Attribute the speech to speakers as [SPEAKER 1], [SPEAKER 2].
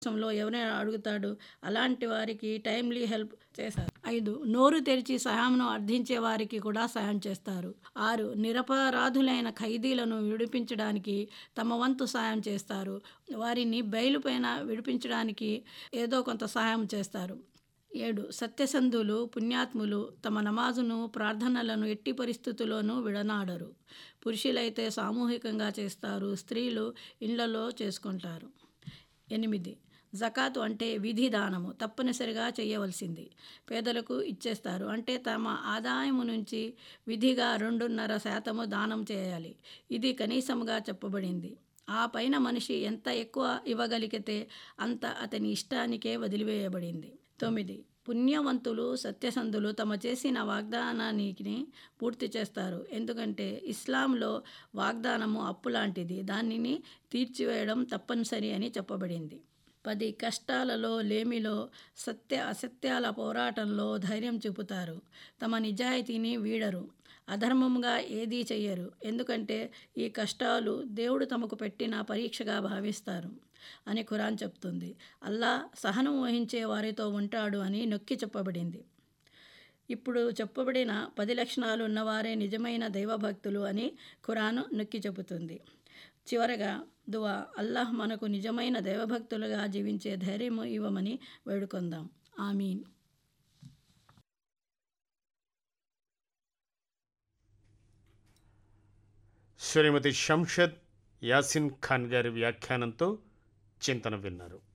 [SPEAKER 1] లో ఎవరైనా అడుగుతాడు అలాంటి వారికి టైమ్లీ హెల్ప్ చేశారు ఐదు నోరు తెరిచి సహాయంను అర్థించే వారికి కూడా సహాయం చేస్తారు ఆరు నిరపరాధులైన ఖైదీలను విడిపించడానికి తమ వంతు సహాయం చేస్తారు వారిని బయలుపైన విడిపించడానికి ఏదో కొంత సహాయం చేస్తారు ఏడు సత్యసంధులు పుణ్యాత్ములు తమ నమాజును ప్రార్థనలను ఎట్టి పరిస్థితుల్లోనూ విడనాడరు పురుషులైతే సామూహికంగా చేస్తారు స్త్రీలు ఇళ్లలో చేసుకుంటారు ఎనిమిది జకాతు అంటే విధి దానము తప్పనిసరిగా చేయవలసింది పేదలకు ఇచ్చేస్తారు అంటే తమ ఆదాయము నుంచి విధిగా రెండున్నర శాతము దానం చేయాలి ఇది కనీసముగా చెప్పబడింది ఆ పైన మనిషి ఎంత ఎక్కువ ఇవ్వగలిగితే అంత అతని ఇష్టానికే వదిలివేయబడింది తొమ్మిది పుణ్యవంతులు సత్యసంధులు తమ చేసిన వాగ్దానానికి పూర్తి చేస్తారు ఎందుకంటే ఇస్లాంలో వాగ్దానము అప్పు లాంటిది దానిని తీర్చివేయడం తప్పనిసరి అని చెప్పబడింది పది కష్టాలలో లేమిలో సత్య అసత్యాల పోరాటంలో ధైర్యం చూపుతారు తమ నిజాయితీని వీడరు అధర్మంగా ఏదీ చెయ్యరు ఎందుకంటే ఈ కష్టాలు దేవుడు తమకు పెట్టిన పరీక్షగా భావిస్తారు అని ఖురాన్ చెప్తుంది అల్లా సహనం వహించే వారితో ఉంటాడు అని నొక్కి చెప్పబడింది ఇప్పుడు చెప్పబడిన పది లక్షణాలు ఉన్నవారే నిజమైన దైవభక్తులు అని ఖురాను నొక్కి చెబుతుంది చివరగా దువా అల్లాహ్ మనకు నిజమైన దైవభక్తులుగా జీవించే ధైర్యం ఇవ్వమని వేడుకొందాం ఆమీన్
[SPEAKER 2] శ్రీమతి షంషద్ యాసిన్ ఖాన్ గారి వ్యాఖ్యానంతో చింతన విన్నారు